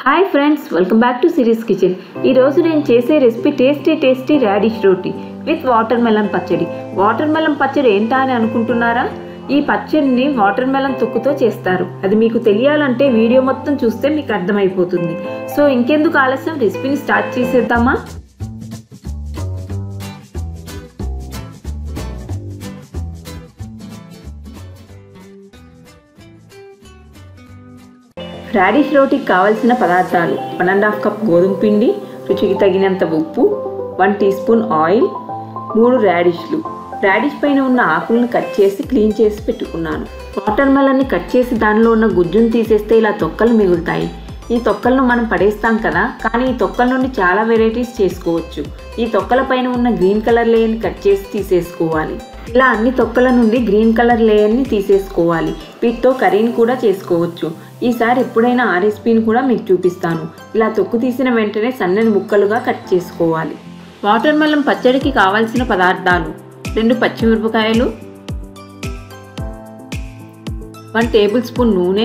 hi friends welcome back to series kitchen ఈరోజు నేను చేసే recipe tasty tasty radish roti with watermelon pachadi watermelon పచ్చడి ఏంటా అని అనుకుంటున్నారా ఈ పచ్చడిని వాటర్ మెలన్ తొక్కుతో చేస్తారు అది మీకు తెలియాలంటే వీడియో మొత్తం చూస్తే మీకు అర్థమైపోతుంది సో ఇంకెందుకు ఆలస్యం రెసిపీని స్టార్ట్ చేసేద్దామా రాడిష్ రోటీకి కావలసిన పదార్థాలు వన్ అండ్ హాఫ్ కప్ గోధుమ పిండి రుచికి తగినంత ఉప్పు వన్ టీ స్పూన్ ఆయిల్ మూడు రాడిష్లు రాడిష్ పైన ఉన్న ఆకులను కట్ చేసి క్లీన్ చేసి పెట్టుకున్నాను వాటర్ మెలన్ని కట్ చేసి దానిలో ఉన్న గుజ్జును తీసేస్తే ఇలా తొక్కలు మిగులుతాయి ఈ తొక్కలను మనం పడేస్తాం కదా కానీ ఈ తొక్కల నుండి చాలా వెరైటీస్ చేసుకోవచ్చు ఈ తొక్కల పైన ఉన్న గ్రీన్ కలర్ లేయర్ని కట్ చేసి తీసేసుకోవాలి ఇలా అన్ని తొక్కల నుండి గ్రీన్ కలర్ లేయర్ని తీసేసుకోవాలి వీటితో కర్రీని కూడా చేసుకోవచ్చు ఈసారి ఎప్పుడైనా ఆ రెసిపీని కూడా మీకు చూపిస్తాను ఇలా తొక్కు తీసిన వెంటనే సన్నని ముక్కలుగా కట్ చేసుకోవాలి వాటర్ మెలన్ పచ్చడికి కావాల్సిన పదార్థాలు రెండు పచ్చిమిరపకాయలు వన్ టేబుల్ స్పూన్ నూనె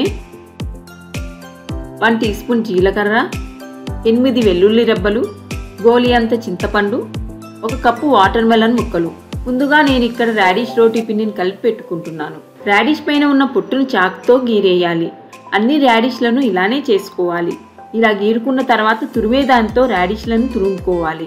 వన్ టీ స్పూన్ జీలకర్ర ఎనిమిది వెల్లుల్లి రెబ్బలు గోలి అంత చింతపండు ఒక కప్పు వాటర్ మెలన్ ముక్కలు ముందుగా నేను ఇక్కడ రాడిష్ రోటీ పిండిని కలిపి పెట్టుకుంటున్నాను రాడిష్ పైన ఉన్న పొట్టును చాక్తో గీరేయాలి అన్ని రాడిష్లను ఇలానే చేసుకోవాలి ఇలా గీరుకున్న తర్వాత తురిమే దాంతో రాడిష్లను తురుముకోవాలి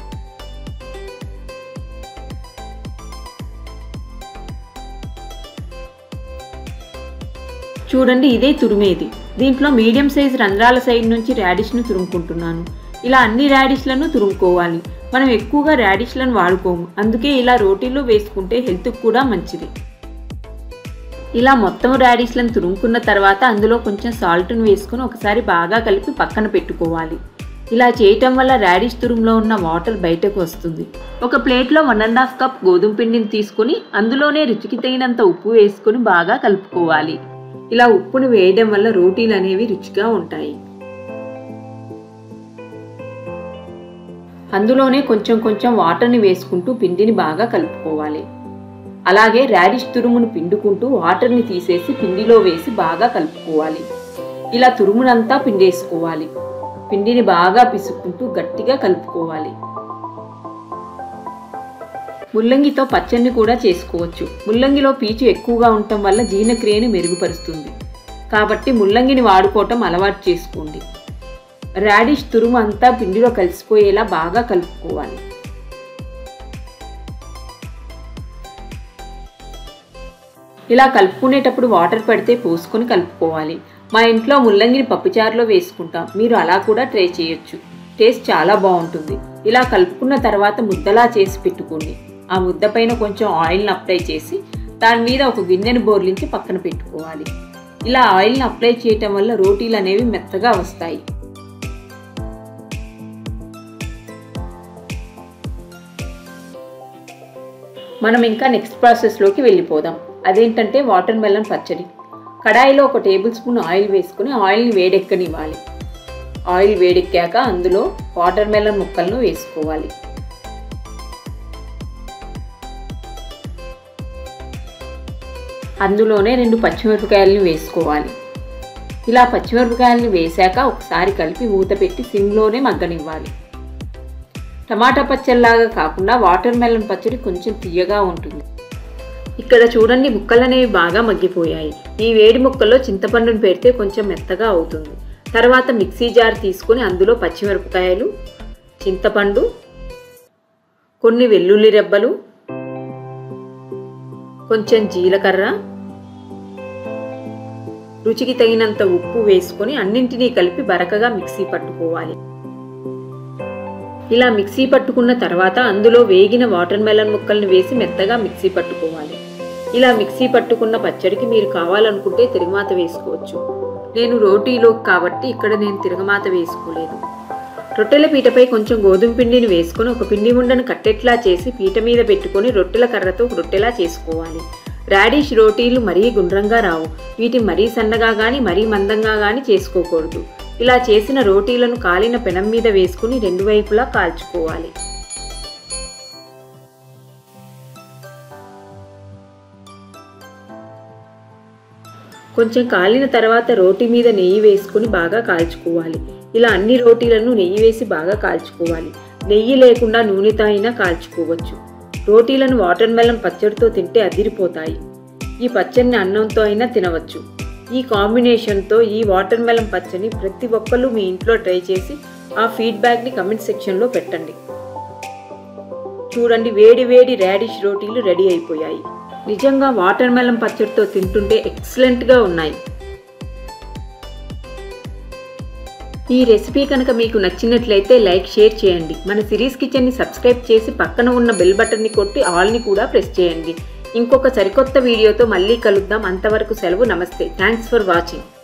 చూడండి ఇదే తురిమేది దీంట్లో మీడియం సైజ్ రంధ్రాల సైడ్ నుంచి రాడిష్ను తురుముకుంటున్నాను ఇలా అన్ని రాడిష్లను తురుముకోవాలి మనం ఎక్కువగా రాడిష్లను వాడుకోము అందుకే ఇలా రోటీలో వేసుకుంటే హెల్త్కి కూడా మంచిది ఇలా మొత్తం రాడిష్లను తురుముకున్న తర్వాత అందులో కొంచెం సాల్ట్ను వేసుకుని ఒకసారి బాగా కలిపి పక్కన పెట్టుకోవాలి ఇలా చేయటం వల్ల రాడిష్ తురుములో ఉన్న వాటర్ బయటకు వస్తుంది ఒక ప్లేట్లో వన్ అండ్ హాఫ్ కప్ గోధుమ పిండిని తీసుకుని అందులోనే రుచికి తగినంత ఉప్పు వేసుకుని బాగా కలుపుకోవాలి ఇలా ఉప్పును వేయడం వల్ల రోటీలు అనేవి రుచిగా ఉంటాయి అందులోనే కొంచెం కొంచెం వాటర్ని వేసుకుంటూ పిండిని బాగా కలుపుకోవాలి అలాగే రాడిష్ తురుమును పిండుకుంటూ వాటర్ని తీసేసి పిండిలో వేసి బాగా కలుపుకోవాలి ఇలా తురుమునంతా పిండేసుకోవాలి పిండిని బాగా పిసుక్కుంటూ గట్టిగా కలుపుకోవాలి ముల్లంగితో పచ్చడిని కూడా చేసుకోవచ్చు ముల్లంగిలో పీచు ఎక్కువగా ఉండటం వల్ల జీర్ణక్రియను మెరుగుపరుస్తుంది కాబట్టి ముల్లంగిని వాడుకోవటం అలవాటు చేసుకోండి రాడిష్ తురుము అంతా పిండిలో కలిసిపోయేలా బాగా కలుపుకోవాలి ఇలా కలుపుకునేటప్పుడు వాటర్ పడితే పోసుకొని కలుపుకోవాలి మా ఇంట్లో ముల్లంగిని పప్పుచారులో వేసుకుంటాం మీరు అలా కూడా ట్రై చేయొచ్చు టేస్ట్ చాలా బాగుంటుంది ఇలా కలుపుకున్న తర్వాత ముద్దలా చేసి పెట్టుకోండి ఆ ముద్ద పైన కొంచెం ఆయిల్ని అప్లై చేసి దాని మీద ఒక గిన్నెను బోర్లించి పక్కన పెట్టుకోవాలి ఇలా ఆయిల్ని అప్లై చేయటం వల్ల రోటీలు అనేవి మెత్తగా వస్తాయి మనం ఇంకా నెక్స్ట్ ప్రాసెస్లోకి వెళ్ళిపోదాం అదేంటంటే వాటర్ మెలన్ పచ్చడి కడాయిలో ఒక టేబుల్ స్పూన్ ఆయిల్ వేసుకుని ఆయిల్ని వేడెక్కనివ్వాలి ఆయిల్ వేడెక్కాక అందులో వాటర్ మెలన్ ముక్కలను వేసుకోవాలి అందులోనే రెండు పచ్చిమిరపకాయలను వేసుకోవాలి ఇలా పచ్చిమిరపకాయలను వేశాక ఒకసారి కలిపి మూత పెట్టి సిమ్లోనే మగ్గనివ్వాలి టమాటా పచ్చడిలాగా కాకుండా వాటర్ మెలన్ పచ్చడి కొంచెం తీయగా ఉంటుంది ఇక్కడ చూడండి ముక్కలు అనేవి బాగా మగ్గిపోయాయి ఈ వేడి ముక్కల్లో చింతపండును పెడితే కొంచెం మెత్తగా అవుతుంది తర్వాత మిక్సీ జార్ తీసుకొని అందులో పచ్చిమిరపకాయలు చింతపండు కొన్ని వెల్లుల్లి రెబ్బలు కొంచెం జీలకర్ర రుచికి తగినంత ఉప్పు వేసుకొని అన్నింటినీ కలిపి బరకగా మిక్సీ పట్టుకోవాలి ఇలా మిక్సీ పట్టుకున్న తర్వాత అందులో వేగిన వాటర్ మెలన్ ముక్కల్ని వేసి మెత్తగా మిక్సీ పట్టుకోవాలి ఇలా మిక్సీ పట్టుకున్న పచ్చడికి మీరు కావాలనుకుంటే తిరగమాత వేసుకోవచ్చు నేను రోటీలో కాబట్టి ఇక్కడ నేను తిరగమాత వేసుకోలేదు రొట్టెల పీటపై కొంచెం గోధుమ పిండిని వేసుకొని ఒక పిండి ఉండను కట్టెట్లా చేసి పీట మీద పెట్టుకొని రొట్టెల కర్రతో రొట్టెలా చేసుకోవాలి రాడిష్ రోటీలు మరీ గుండ్రంగా రావు వీటిని మరీ సన్నగా కానీ మరీ మందంగా కానీ చేసుకోకూడదు ఇలా చేసిన రోటీలను కాలిన పెనం మీద వేసుకుని రెండు వైపులా కాల్చుకోవాలి కొంచెం కాలిన తర్వాత రోటీ మీద నెయ్యి వేసుకుని బాగా కాల్చుకోవాలి ఇలా అన్ని రోటీలను నెయ్యి వేసి బాగా కాల్చుకోవాలి నెయ్యి లేకుండా నూనెతో అయినా కాల్చుకోవచ్చు రోటీలను వాటర్ మెలన్ పచ్చడితో తింటే అదిరిపోతాయి ఈ పచ్చడిని అన్నంతో అయినా తినవచ్చు ఈ కాంబినేషన్తో ఈ వాటర్ మెలన్ పచ్చడిని ప్రతి ఒక్కళ్ళు మీ ఇంట్లో ట్రై చేసి ఆ ఫీడ్బ్యాక్ని కమెంట్ సెక్షన్లో పెట్టండి చూడండి వేడి వేడి రాడిష్ రోటీలు రెడీ అయిపోయాయి నిజంగా వాటర్ మెలన్ పచ్చడితో తింటుంటే ఎక్సలెంట్గా ఉన్నాయి ఈ రెసిపీ కనుక మీకు నచ్చినట్లయితే లైక్ షేర్ చేయండి మన సిరీస్ కిచెన్ని సబ్స్క్రైబ్ చేసి పక్కన ఉన్న బెల్ బటన్ని కొట్టి ఆల్ని కూడా ప్రెస్ చేయండి ఇంకొక సరికొత్త వీడియోతో మళ్ళీ కలుద్దాం అంతవరకు సెలవు నమస్తే థ్యాంక్స్ ఫర్ వాచింగ్